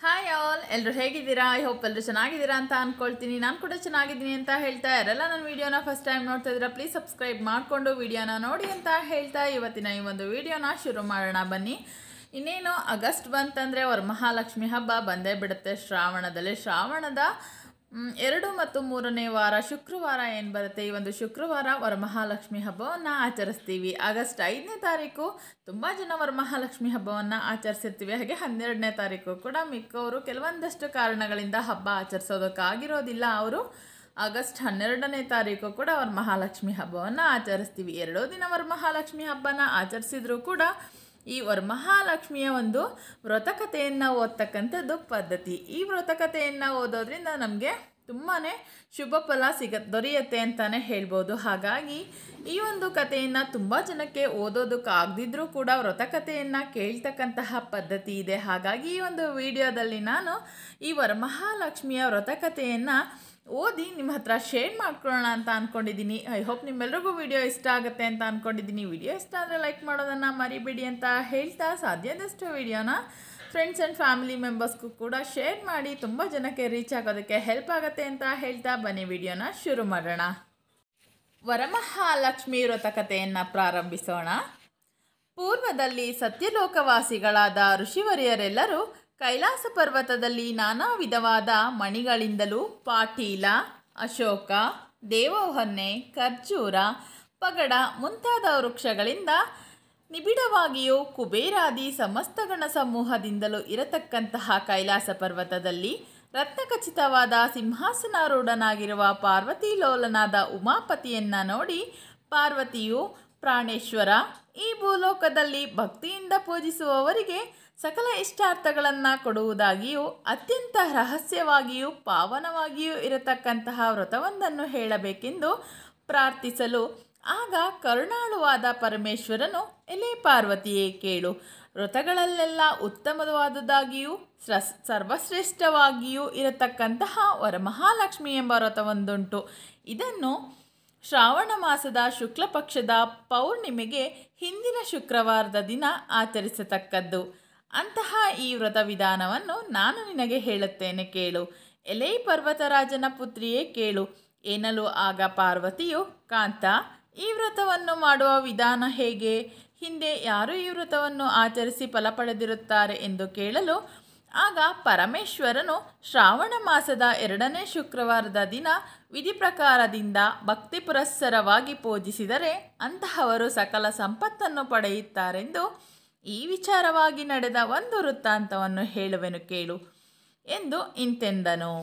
hi all ಎಲ್ಲರೂ ಹೇಗಿದ್ದೀರಾ I hope ಎಲ್ಲರೂ ಚೆನ್ನಾಗಿದ್ದೀರಾ ಅಂತ ಅಂದ್ಕೊಳ್ತೀನಿ ನಾನು ಕೂಡ ಚೆನ್ನಾಗಿದ್ದೀನಿ ಅಂತ ಹೇಳ್ತಾ ಯಾರೆಲ್ಲ ನನ್ನ ವಿಡಿಯೋನ ಫಸ್ಟ್ ಟೈಮ್ ನೋಡ್ತಾ ಇದ್ದೀರಾ ಪ್ಲೀಸ್ ಸಬ್ಸ್ಕ್ರೈಬ್ ಮಾಡಿಕೊಂಡು ವಿಡಿಯೋನ ನೋಡಿ ಅಂತ ಹೇಳ್ತಾ ಇವತ್ತಿನ ಈ ಒಂದು ವಿಡಿಯೋನ ಶುರು ಮಾಡೋಣ ಬನ್ನಿ ಇನ್ನೇನು ಆಗಸ್ಟ್ ಬಂತಂದರೆ ವರಮಹಾಲಕ್ಷ್ಮಿ ಹಬ್ಬ ಬಂದೇ ಬಿಡುತ್ತೆ ಶ್ರಾವಣದಲ್ಲಿ ಶ್ರಾವಣದ ಮ್, ಎರಡು ಮತ್ತು ಮೂರನೇ ವಾರ ಶುಕ್ರವಾರ ಏನು ಬರುತ್ತೆ ಈ ಒಂದು ಶುಕ್ರವಾರ ವರಮಹಾಲಕ್ಷ್ಮಿ ಹಬ್ಬವನ್ನು ಆಚರಿಸ್ತೀವಿ ಆಗಸ್ಟ್ ಐದನೇ ತಾರೀಕು ತುಂಬ ಜನ ವರಮಹಾಲಕ್ಷ್ಮಿ ಹಬ್ಬವನ್ನು ಆಚರಿಸಿರ್ತೀವಿ ಹಾಗೆ ಹನ್ನೆರಡನೇ ತಾರೀಕು ಕೂಡ ಮಿಕ್ಕವರು ಕೆಲವೊಂದಷ್ಟು ಕಾರಣಗಳಿಂದ ಹಬ್ಬ ಆಚರಿಸೋದಕ್ಕಾಗಿರೋದಿಲ್ಲ ಅವರು ಆಗಸ್ಟ್ ಹನ್ನೆರಡನೇ ತಾರೀಕು ಕೂಡ ವರಮಹಾಲಕ್ಷ್ಮಿ ಹಬ್ಬವನ್ನು ಆಚರಿಸ್ತೀವಿ ಎರಡೂ ದಿನ ವರಮಹಾಲಕ್ಷ್ಮಿ ಹಬ್ಬನ ಆಚರಿಸಿದ್ರು ಕೂಡ ಈ ವರಮಹಾಲಕ್ಷ್ಮಿಯ ಒಂದು ವ್ರತಕಥೆಯನ್ನು ಓದ್ತಕ್ಕಂಥದ್ದು ಪದ್ಧತಿ ಈ ವ್ರತಕಥೆಯನ್ನು ಓದೋದ್ರಿಂದ ನಮಗೆ ತುಂಬಾ ಶುಭ ಫಲ ಸಿಗ ದೊರೆಯುತ್ತೆ ಅಂತಲೇ ಹೇಳ್ಬೋದು ಹಾಗಾಗಿ ಈ ಒಂದು ಕಥೆಯನ್ನು ತುಂಬ ಜನಕ್ಕೆ ಓದೋದಕ್ಕಾಗದಿದ್ರೂ ಕೂಡ ವ್ರತಕಥೆಯನ್ನು ಕೇಳ್ತಕ್ಕಂತಹ ಪದ್ಧತಿ ಇದೆ ಹಾಗಾಗಿ ಈ ಒಂದು ವಿಡಿಯೋದಲ್ಲಿ ನಾನು ಈ ವರಮಹಾಲಕ್ಷ್ಮಿಯ ವ್ರತಕಥೆಯನ್ನು ಓದಿ ನಿಮ್ಮ ಹತ್ರ ಶೇರ್ ಮಾಡ್ಕೊಳ್ಳೋಣ ಅಂತ ಅಂದ್ಕೊಂಡಿದ್ದೀನಿ ಐ ಹೋಪ್ ನಿಮ್ಮೆಲ್ರಿಗೂ ವಿಡಿಯೋ ಇಷ್ಟ ಆಗುತ್ತೆ ಅಂತ ಅಂದ್ಕೊಂಡಿದ್ದೀನಿ ವಿಡಿಯೋ ಇಷ್ಟ ಆದರೆ ಲೈಕ್ ಮಾಡೋದನ್ನು ಮರಿಬೇಡಿ ಅಂತ ಹೇಳ್ತಾ ಸಾಧ್ಯದಷ್ಟು ವಿಡಿಯೋನ ಫ್ರೆಂಡ್ಸ್ ಆ್ಯಂಡ್ ಫ್ಯಾಮಿಲಿ ಮೆಂಬರ್ಸ್ಗೂ ಕೂಡ ಶೇರ್ ಮಾಡಿ ತುಂಬ ಜನಕ್ಕೆ ರೀಚ್ ಆಗೋದಕ್ಕೆ ಹೆಲ್ಪ್ ಆಗುತ್ತೆ ಅಂತ ಹೇಳ್ತಾ ಬನ್ನಿ ವಿಡಿಯೋನ ಶುರು ಮಾಡೋಣ ವರಮಹಾಲಕ್ಷ್ಮಿ ವ್ರತಕಥೆಯನ್ನು ಪ್ರಾರಂಭಿಸೋಣ ಪೂರ್ವದಲ್ಲಿ ಸತ್ಯಲೋಕವಾಸಿಗಳಾದ ಋಷಿವರಿಯರೆಲ್ಲರೂ ಕೈಲಾಸ ಪರ್ವತದಲ್ಲಿ ನಾನಾ ವಿಧವಾದ ಮಣಿಗಳಿಂದಲೂ ಪಾಟೀಲ ಅಶೋಕ ದೇವಹೊನ್ನೆ ಖರ್ಜೂರ ಪಗಡ ಮುಂತಾದ ವೃಕ್ಷಗಳಿಂದ ನಿಬಿಡವಾಗಿಯೂ ಕುಬೇರಾದಿ ಸಮಸ್ತ ಗಣ ಸಮೂಹದಿಂದಲೂ ಇರತಕ್ಕಂತಹ ಕೈಲಾಸ ಪರ್ವತದಲ್ಲಿ ರತ್ನಖಚಿತವಾದ ಸಿಂಹಾಸನಾರೂಢನಾಗಿರುವ ಪಾರ್ವತಿ ಲೋಲನಾದ ಉಮಾಪತಿಯನ್ನ ನೋಡಿ ಪಾರ್ವತಿಯು ಪ್ರಾಣೇಶ್ವರ ಈ ಭೂಲೋಕದಲ್ಲಿ ಭಕ್ತಿಯಿಂದ ಪೂಜಿಸುವವರಿಗೆ ಸಕಲ ಇಷ್ಟಾರ್ಥಗಳನ್ನು ಕೊಡುವುದಾಗಿಯೂ ಅತ್ಯಂತ ರಹಸ್ಯವಾಗಿಯೂ ಪಾವನವಾಗಿಯೂ ಇರತಕ್ಕಂತಹ ವ್ರತವೊಂದನ್ನು ಹೇಳಬೇಕೆಂದು ಪ್ರಾರ್ಥಿಸಲು ಆಗ ಕರುಣಾಳುವಾದ ಪರಮೇಶ್ವರನು ಎಲೆ ಪಾರ್ವತಿಯೇ ಕೇಳು ವ್ರತಗಳಲ್ಲೆಲ್ಲ ಉತ್ತಮವಾದುದಾಗಿಯೂ ಸ್ರ ಸರ್ವಶ್ರೇಷ್ಠವಾಗಿಯೂ ಇರತಕ್ಕಂತಹ ವರಮಹಾಲಕ್ಷ್ಮಿ ಎಂಬ ವ್ರತವೊಂದುಂಟು ಇದನ್ನು ಶ್ರಾವಣ ಮಾಸದ ಶುಕ್ಲ ಪಕ್ಷದ ಪೌರ್ಣಿಮೆಗೆ ಹಿಂದಿನ ಶುಕ್ರವಾರದ ದಿನ ಆಚರಿಸತಕ್ಕದ್ದು ಅಂತಹ ಈ ವ್ರತ ವಿಧಾನವನ್ನು ನಾನು ನಿನಗೆ ಹೇಳುತ್ತೇನೆ ಕೇಳು ಎಲೈ ಪರ್ವತರಾಜನ ಪುತ್ರಿಯೇ ಕೇಳು ಏನಲು ಆಗ ಪಾರ್ವತಿಯು ಕಾಂತ ಈ ವ್ರತವನ್ನು ಮಾಡುವ ವಿಧಾನ ಹೇಗೆ ಹಿಂದೆ ಯಾರು ಈ ವ್ರತವನ್ನು ಆಚರಿಸಿ ಫಲ ಪಡೆದಿರುತ್ತಾರೆ ಎಂದು ಕೇಳಲು ಆಗ ಪರಮೇಶ್ವರನು ಶ್ರಾವಣ ಮಾಸದ ಎರಡನೇ ಶುಕ್ರವಾರದ ದಿನ ವಿಧಿ ಪ್ರಕಾರದಿಂದ ಭಕ್ತಿ ಪುರಸ್ಸರವಾಗಿ ಪೂಜಿಸಿದರೆ ಅಂತಹವರು ಸಕಲ ಸಂಪತ್ತನ್ನು ಪಡೆಯುತ್ತಾರೆಂದು ಈ ವಿಚಾರವಾಗಿ ನಡೆದ ಒಂದು ವೃತ್ತಾಂತವನ್ನು ಹೇಳುವೆನು ಕೇಳು ಎಂದು ಇಂತೆಂದನು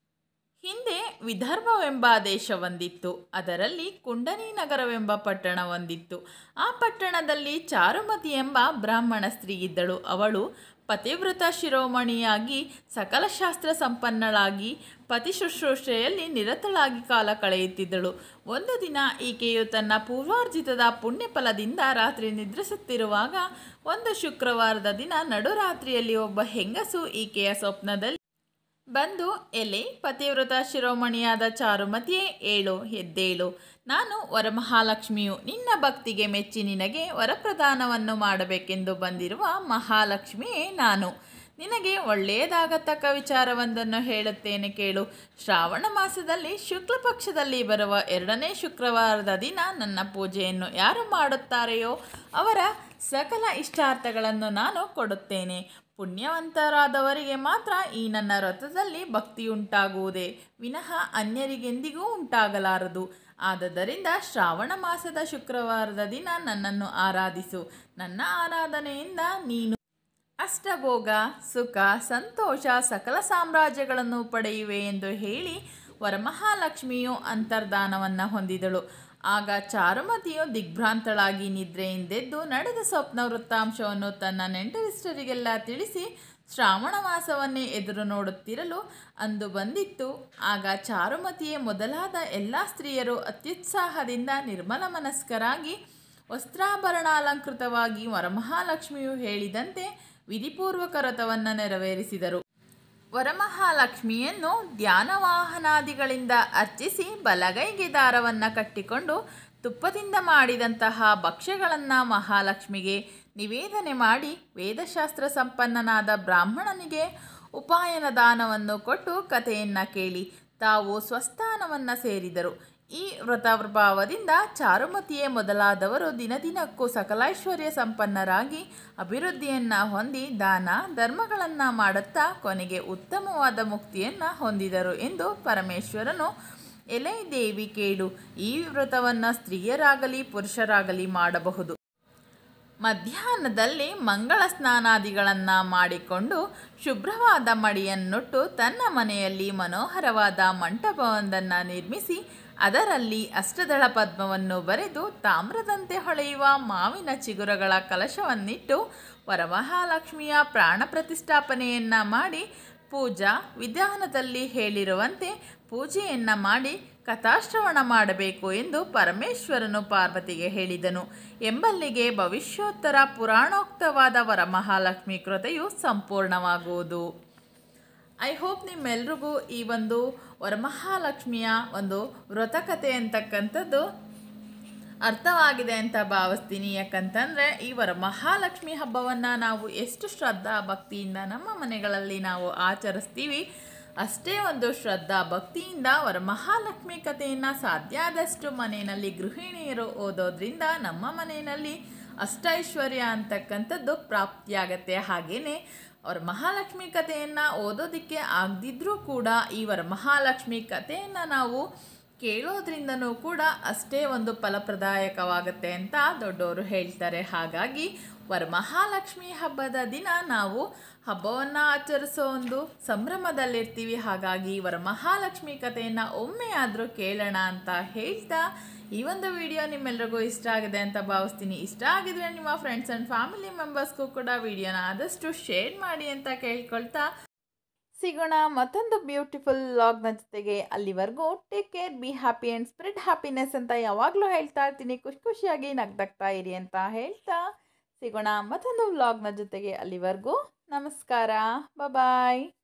ಹಿಂದೆ ವಿದರ್ಭವೆಂಬ ದೇಶವೊಂದಿತ್ತು ಅದರಲ್ಲಿ ಕುಂಡನಿ ನಗರವೆಂಬ ಪಟ್ಟಣ ಒಂದಿತ್ತು ಆ ಪಟ್ಟಣದಲ್ಲಿ ಚಾರುಮತಿ ಎಂಬ ಬ್ರಾಹ್ಮಣ ಸ್ತ್ರೀ ಇದ್ದಳು ಅವಳು ಪತಿವ್ರತ ಶಿರೋಮಣಿಯಾಗಿ ಸಕಲ ಶಾಸ್ತ್ರ ಸಂಪನ್ನಳಾಗಿ ಪತಿ ಶುಶ್ರೂಷೆಯಲ್ಲಿ ನಿರತಳಾಗಿ ಕಾಲ ಕಳೆಯುತ್ತಿದ್ದಳು ಒಂದು ದಿನ ಈಕೆಯು ತನ್ನ ಪೂರ್ವಾರ್ಜಿತದ ಪುಣ್ಯಫಲದಿಂದ ರಾತ್ರಿ ನಿದ್ರಿಸುತ್ತಿರುವಾಗ ಒಂದು ಶುಕ್ರವಾರದ ದಿನ ನಡುರಾತ್ರಿಯಲ್ಲಿ ಒಬ್ಬ ಹೆಂಗಸು ಈಕೆಯ ಸ್ವಪ್ನದಲ್ಲಿ ಬಂದು ಎಲೆ ಪತಿವ್ರತ ಶಿರೋಮಣಿಯಾದ ಚಾರುಮತಿಯೇ ಏಳು ಎದ್ದೇಳು ನಾನು ವರಮಹಾಲಕ್ಷ್ಮಿಯು ನಿನ್ನ ಭಕ್ತಿಗೆ ಮೆಚ್ಚಿ ನಿನಗೆ ವರಪ್ರದಾನವನ್ನು ಮಾಡಬೇಕೆಂದು ಬಂದಿರುವ ಮಹಾಲಕ್ಷ್ಮಿಯೇ ನಾನು ನಿನಗೆ ಒಳ್ಳೆಯದಾಗತಕ್ಕ ವಿಚಾರವೊಂದನ್ನು ಹೇಳುತ್ತೇನೆ ಕೇಳು ಶ್ರಾವಣ ಮಾಸದಲ್ಲಿ ಶುಕ್ಲ ಪಕ್ಷದಲ್ಲಿ ಬರುವ ಎರಡನೇ ಶುಕ್ರವಾರದ ದಿನ ನನ್ನ ಪೂಜೆಯನ್ನು ಯಾರು ಮಾಡುತ್ತಾರೆಯೋ ಅವರ ಸಕಲ ಇಷ್ಟಾರ್ಥಗಳನ್ನು ನಾನು ಕೊಡುತ್ತೇನೆ ಪುಣ್ಯವಂತರಾದವರಿಗೆ ಮಾತ್ರ ಈ ನನ್ನ ವ್ರತದಲ್ಲಿ ಭಕ್ತಿಯುಂಟಾಗುವುದೇ ವಿನಃ ಅನ್ಯರಿಗೆಂದಿಗೂ ಉಂಟಾಗಲಾರದು ಆದದರಿಂದ ಶ್ರಾವಣ ಮಾಸದ ಶುಕ್ರವಾರದ ದಿನ ನನ್ನನ್ನು ಆರಾಧಿಸು ನನ್ನ ಆರಾಧನೆಯಿಂದ ನೀನು ಅಷ್ಟಭೋಗ ಸುಖ ಸಂತೋಷ ಸಕಲ ಸಾಮ್ರಾಜ್ಯಗಳನ್ನು ಪಡೆಯುವೆ ಎಂದು ಹೇಳಿ ವರಮಹಾಲಕ್ಷ್ಮಿಯು ಅಂತರ್ಧಾನವನ್ನು ಹೊಂದಿದಳು ಆಗ ಚಾರುಮತಿಯು ದಿಗ್ಭ್ರಾಂತಳಾಗಿ ನಿದ್ರೆಯಿಂದೆದ್ದು ನಡೆದ ಸ್ವಪ್ನ ವೃತ್ತಾಂಶವನ್ನು ತನ್ನ ನೆಂಟರಿಷ್ಟರಿಗೆಲ್ಲ ತಿಳಿಸಿ ಶ್ರಾವಣ ಮಾಸವನ್ನೇ ಎದುರು ನೋಡುತ್ತಿರಲು ಅಂದು ಬಂದಿತ್ತು ಆಗ ಚಾರುಮತಿಯೇ ಮೊದಲಾದ ಎಲ್ಲ ಸ್ತ್ರೀಯರು ಅತ್ಯುತ್ಸಾಹದಿಂದ ನಿರ್ಮಲ ಮನಸ್ಕರಾಗಿ ವಸ್ತ್ರಾಭರಣಾಲಂಕೃತವಾಗಿ ವರಮಹಾಲಕ್ಷ್ಮಿಯು ಹೇಳಿದಂತೆ ವಿಧಿಪೂರ್ವಕ ವ್ರತವನ್ನು ನೆರವೇರಿಸಿದರು ವರಮಹಾಲಕ್ಷ್ಮಿಯನ್ನು ಧ್ಯಾನವಾಹನಾದಿಗಳಿಂದ ಅರ್ಚಿಸಿ ಬಲಗೈಗೆ ದಾರವನ್ನು ಕಟ್ಟಿಕೊಂಡು ತುಪ್ಪದಿಂದ ಮಾಡಿದಂತಹ ಭಕ್ಷ್ಯಗಳನ್ನು ಮಹಾಲಕ್ಷ್ಮಿಗೆ ನಿವೇದನೆ ಮಾಡಿ ವೇದಶಾಸ್ತ್ರ ಸಂಪನ್ನನಾದ ಬ್ರಾಹ್ಮಣನಿಗೆ ಉಪಾಯನ ದಾನವನ್ನು ಕೊಟ್ಟು ಕಥೆಯನ್ನು ಕೇಳಿ ತಾವು ಸ್ವಸ್ಥಾನವನ್ನು ಸೇರಿದರು ಈ ವ್ರತ ಪ್ರಭಾವದಿಂದ ಚಾರುಮತಿಯೇ ಮೊದಲಾದವರು ದಿನದಿನಕ್ಕೂ ಸಕಲೈಶ್ವರ್ಯ ಸಂಪನ್ನರಾಗಿ ಅಭಿವೃದ್ಧಿಯನ್ನು ಹೊಂದಿ ದಾನ ಧರ್ಮಗಳನ್ನು ಮಾಡುತ್ತಾ ಕೊನೆಗೆ ಉತ್ತಮವಾದ ಮುಕ್ತಿಯನ್ನು ಹೊಂದಿದರು ಎಂದು ಪರಮೇಶ್ವರನು ಎಲೆ ದೇವಿ ಕೇಳು ಈ ವ್ರತವನ್ನು ಸ್ತ್ರೀಯರಾಗಲಿ ಪುರುಷರಾಗಲಿ ಮಾಡಬಹುದು ಮಧ್ಯಾಹ್ನದಲ್ಲಿ ಮಂಗಳ ಸ್ನಾನಾದಿಗಳನ್ನು ಮಾಡಿಕೊಂಡು ಶುಭ್ರವಾದ ಮಡಿಯನ್ನುಟ್ಟು ತನ್ನ ಮನೆಯಲ್ಲಿ ಮನೋಹರವಾದ ಮಂಟಪವೊಂದನ್ನು ನಿರ್ಮಿಸಿ ಅದರಲ್ಲಿ ಅಷ್ಟದಳ ಪದ್ಮವನ್ನು ಬರೆದು ತಾಮ್ರದಂತೆ ಹೊಳೆಯುವ ಮಾವಿನ ಚಿಗುರಗಳ ಕಲಶವನ್ನಿಟ್ಟು ವರಮಹಾಲಕ್ಷ್ಮಿಯ ಪ್ರಾಣ ಪ್ರತಿಷ್ಠಾಪನೆಯನ್ನು ಮಾಡಿ ಪೂಜಾ ವಿಧಾನದಲ್ಲಿ ಹೇಳಿರುವಂತೆ ಪೂಜೆಯನ್ನು ಮಾಡಿ ಕಥಾಶ್ರವಣ ಮಾಡಬೇಕು ಎಂದು ಪರಮೇಶ್ವರನು ಪಾರ್ವತಿಗೆ ಹೇಳಿದನು ಎಂಬಲ್ಲಿಗೆ ಭವಿಷ್ಯೋತ್ತರ ಪುರಾಣೋಕ್ತವಾದ ವರಮಹಾಲಕ್ಷ್ಮಿ ಕೃತೆಯು ಸಂಪೂರ್ಣವಾಗುವುದು ಐ ಹೋಪ್ ನಿಮ್ಮೆಲ್ರಿಗೂ ಈ ಒಂದು ವರಮಹಾಲಕ್ಷ್ಮಿಯ ಒಂದು ವ್ರತಕಥೆ ಅಂತಕ್ಕಂಥದ್ದು ಅರ್ಥವಾಗಿದೆ ಅಂತ ಭಾವಿಸ್ತೀನಿ ಯಾಕಂತಂದರೆ ಈ ವರಮಹಾಲಕ್ಷ್ಮಿ ಹಬ್ಬವನ್ನು ನಾವು ಎಷ್ಟು ಶ್ರದ್ಧಾ ಭಕ್ತಿಯಿಂದ ನಮ್ಮ ಮನೆಗಳಲ್ಲಿ ನಾವು ಆಚರಿಸ್ತೀವಿ ಅಷ್ಟೇ ಒಂದು ಶ್ರದ್ಧಾ ಭಕ್ತಿಯಿಂದ ವರಮಹಾಲಕ್ಷ್ಮಿ ಕಥೆಯನ್ನು ಸಾಧ್ಯ ಆದಷ್ಟು ಮನೆಯಲ್ಲಿ ಗೃಹಿಣಿಯರು ಓದೋದ್ರಿಂದ ನಮ್ಮ ಮನೆಯಲ್ಲಿ ಅಷ್ಟೈಶ್ವರ್ಯ ಅಂತಕ್ಕಂಥದ್ದು ಪ್ರಾಪ್ತಿಯಾಗತ್ತೆ ಹಾಗೆಯೇ ಅವ್ರ ಮಹಾಲಕ್ಷ್ಮಿ ಕಥೆಯನ್ನು ಓದೋದಕ್ಕೆ ಆಗದಿದ್ರೂ ಕೂಡ ಈ ವರಮಹಾಲಕ್ಷ್ಮಿ ಕಥೆಯನ್ನು ನಾವು ಕೇಳೋದ್ರಿಂದನೂ ಕೂಡ ಅಷ್ಟೇ ಒಂದು ಫಲಪ್ರದಾಯಕವಾಗುತ್ತೆ ಅಂತ ದೊಡ್ಡವರು ಹೇಳ್ತಾರೆ ಹಾಗಾಗಿ ವರಮಹಾಲಕ್ಷ್ಮಿ ಹಬ್ಬದ ದಿನ ನಾವು ಹಬ್ಬವನ್ನು ಆಚರಿಸೋ ಒಂದು ಸಂಭ್ರಮದಲ್ಲಿರ್ತೀವಿ ಹಾಗಾಗಿ ವರಮಹಾಲಕ್ಷ್ಮಿ ಕಥೆಯನ್ನು ಒಮ್ಮೆ ಆದರೂ ಕೇಳೋಣ ಅಂತ ಹೇಳ್ತಾ ಈ ಒಂದು ವಿಡಿಯೋ ನಿಮ್ಮೆಲ್ರಿಗೂ ಇಷ್ಟ ಆಗಿದೆ ಅಂತ ಭಾವಿಸ್ತೀನಿ ಇಷ್ಟ ಆಗಿದ್ರೆ ನಿಮ್ಮ ಫ್ರೆಂಡ್ಸ್ ಆ್ಯಂಡ್ ಫ್ಯಾಮಿಲಿ ಮೆಂಬರ್ಸ್ಗೂ ಕೂಡ ವಿಡಿಯೋನ ಆದಷ್ಟು ಶೇರ್ ಮಾಡಿ ಅಂತ ಕೇಳ್ಕೊಳ್ತಾ ಸಿಗೋಣ ಮತ್ತೊಂದು ಬ್ಯೂಟಿಫುಲ್ ಲಾಗ್ನ ಜೊತೆಗೆ ಅಲ್ಲಿವರೆಗೂ take care be happy and spread happiness ಅಂತ ಯಾವಾಗಲೂ ಹೇಳ್ತಾ ಇರ್ತೀನಿ ಖುಷಿ ಖುಷಿಯಾಗಿ ನಗ್ದಾಗ್ತಾ ಇರಿ ಅಂತ ಹೇಳ್ತಾ ಸಿಗೋಣ ಮತ್ತೊಂದು ವ್ಲಾಗ್ನ ಜೊತೆಗೆ ಅಲ್ಲಿವರೆಗೂ ನಮಸ್ಕಾರ ಬಾಯ್